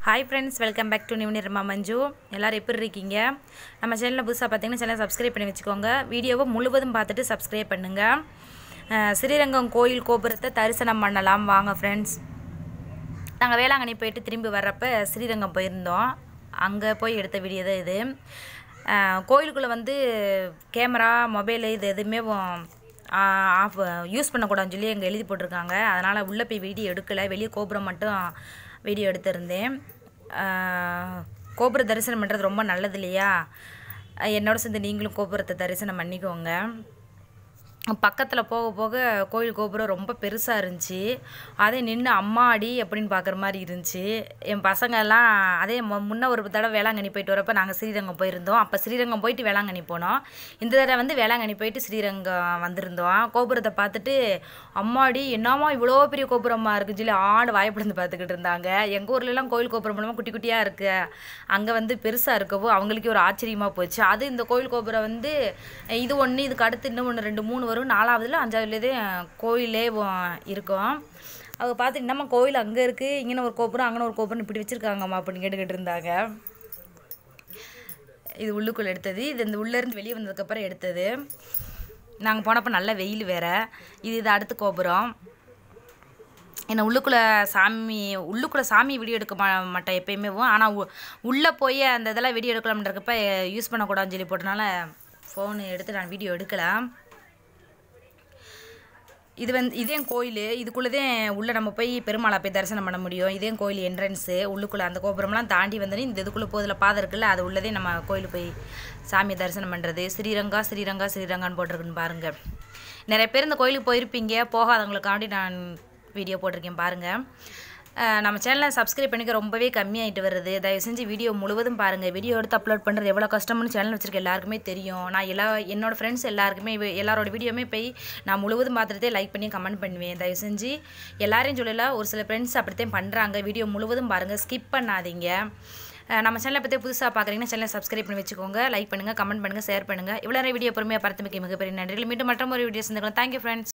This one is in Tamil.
hi friends welcome back to new Nirma Manju எல்லோரும் எப்படி இருக்கீங்க நம்ம சேனலில் புதுசாக பார்த்தீங்கன்னா சேனல் சப்ஸ்கிரைப் பண்ணி வச்சுக்கோங்க வீடியோவை முழுவதும் பார்த்துட்டு சப்ஸ்கிரைப் பண்ணுங்கள் அஹ் ஸ்ரீரங்கம் கோயில் கோபுரத்தை தரிசனம் பண்ணலாம் வாங்க ஃப்ரெண்ட்ஸ் நாங்கள் வேளாங்கண்ணி போயிட்டு திரும்பி வர்றப்ப ஸ்ரீரங்கம் போயிருந்தோம் அங்கே போய் எடுத்த வீடியோ தான் இது அஹ் கோயிலுக்குள்ளே வந்து கேமரா மொபைலு இது எதுவுமே ஆஃப் யூஸ் பண்ணக்கூடாதுன்னு சொல்லி அங்கே எழுதி போட்டிருக்காங்க அதனால் உள்ளே போய் வீடியோ எடுக்கலை வெளியே கோபுரம் மட்டும் வீடியோ எடுத்திருந்தேன் அஹ் கோபுர தரிசனம் பண்ணுறது ரொம்ப நல்லது இல்லையா அஹ் என்னோட சேர்ந்து நீங்களும் கோபுரத்தை தரிசனம் பண்ணிக்கோங்க பக்கத்தில் போக போக கோயில் கோபுரம் ரொம்ப பெருசாக இருந்துச்சு அதே நின்று அம்மாடி அப்படின்னு பார்க்குற மாதிரி இருந்துச்சு என் பசங்க எல்லாம் அதே மு- முன்ன ஒரு தடவை வேளாங்கண்ணி போயிட்டு வரப்போ நாங்கள் ஸ்ரீரங்கம் போயிருந்தோம் அப்போ ஸ்ரீரங்கம் போயிட்டு வேளாங்கண்ணி போனோம் இந்த தடவை வந்து வேளாங்கண்ணி போயிட்டு ஸ்ரீரங்கம் வந்திருந்தோம் கோபுரத்தை பார்த்துட்டு அம்மாடி என்னம்மா இவ்வளோ பெரிய கோபுரமாக இருக்குன்னு சொல்லி ஆடு வாய்ப்பிழந்து பார்த்துக்கிட்டு இருந்தாங்க எங்கள் ஊர்லலாம் கோயில் கோபுரம் மூலமாக குட்டி குட்டியாக இருக்குது அங்கே வந்து பெருசாக இருக்கவோ அவங்களுக்கே ஒரு ஆச்சரியமாக போச்சு அது இந்த கோயில் கோபுரம் வந்து இது ஒன்று இதுக்கு அடுத்து இன்னும் ஒன்று ரெண்டு மூணு வரும் நாலாவதுல அஞ்சாவதுலேயே கோயிலே வ- இருக்கும் அவங்க பார்த்து என்னம்மா கோயில் அங்கே இருக்குது இங்கே ஒரு கோபுரம் அங்கே ஒரு கோபுரம் இப்படி வச்சுருக்காங்கம்மா அப்படின்னு கேட்டுக்கிட்டு இருந்தாங்க இது உள்ளுக்குள்ளே எடுத்தது இது இந்த உள்ளேருந்து வெளியே வந்ததுக்கப்புறம் எடுத்தது நாங்கள் போனப்போ நல்ல வெயில் வேற இது இது அடுத்த கோபுரம் என்ன உள்ளுக்குள்ளே சாமி உள்ளுக்குள்ளே சாமி வீடியோ எடுக்க மா மாட்டேன் எப்பயுமே ஆனால் உள்ளே போய் அந்த இதெல்லாம் வீடியோ எடுக்கலாம்ன்றப்ப யூஸ் பண்ணக்கூடாதுன்னு சொல்லி போட்டனால ஃபோனு எடுத்து நான் வீடியோ எடுக்கலாம் இது வந்து இதே கோயில் இதுக்குள்ளதே உள்ளே நம்ம போய் பெருமாளை போய் தரிசனம் பண்ண முடியும் இதே கோயில் என்ட்ரன்ஸு உள்ளுக்குள்ளே அந்த கோபுரம்லாம் தாண்டி வந்தோடனே இந்த இதுக்குள்ளே போதில் பாதை இருக்குல்ல அது உள்ளதே நம்ம கோயில் போய் சாமி தரிசனம் பண்ணுறது ஸ்ரீரங்கா ஸ்ரீரங்கா ஸ்ரீரங்கான்னு போட்டிருக்குன்னு பாருங்கள் நிறைய பேர் இந்த கோயிலுக்கு போயிருப்பீங்க போகாதவங்களுக்காண்டி நான் வீடியோ போட்டிருக்கேன் பாருங்கள் அஹ் நம்ம சேனலை சப்ஸ்கிரைப் பண்ணிக்க ரொம்பவே கம்மியாயிட்டு வருது தயவு செஞ்சு வீடியோ முழுவதும் பாருங்கள் வீடியோ எடுத்து அப்லோட் பண்ணுறது எவ்வளோ கஷ்டம்னு சேனல் வச்சிருக்க எல்லாருக்குமே தெரியும் நான் எல்லா என்னோட ஃப்ரெண்ட்ஸ் எல்லாருக்குமே இவ- எல்லாரோட வீடியோமே போய் நான் முழுவதும் பார்த்துட்டே லைக் பண்ணி கமெண்ட் பண்ணுவேன் தயவு செஞ்சு எல்லாரையும் சொல்லல ஒரு சில ஃப்ரெண்ட்ஸ் அப்படித்தான் பண்ணுறாங்க வீடியோ முழுவதும் பாருங்கள் ஸ்கிப் பண்ணாதீங்க அஹ் நம்ம சேனலை பற்றி புதுசாக பார்க்குறீங்கன்னா சேனலை சப்ஸ்கிரைப் பண்ணி வச்சுக்கோங்க லைக் பண்ணுங்கள் கமெண்ட் பண்ணுங்கள் ஷேர் பண்ணுங்கள் இவ்வளோ நேரம் வீடியோ பொறுமையாக பார்த்து மிக்க மிகப்பெரிய நன்றிகள் மீண்டும் மற்ற ஒரு வீடியோ சந்திக்கலாம் தேங்க்யூ ஃப்ரெண்ட்ஸ்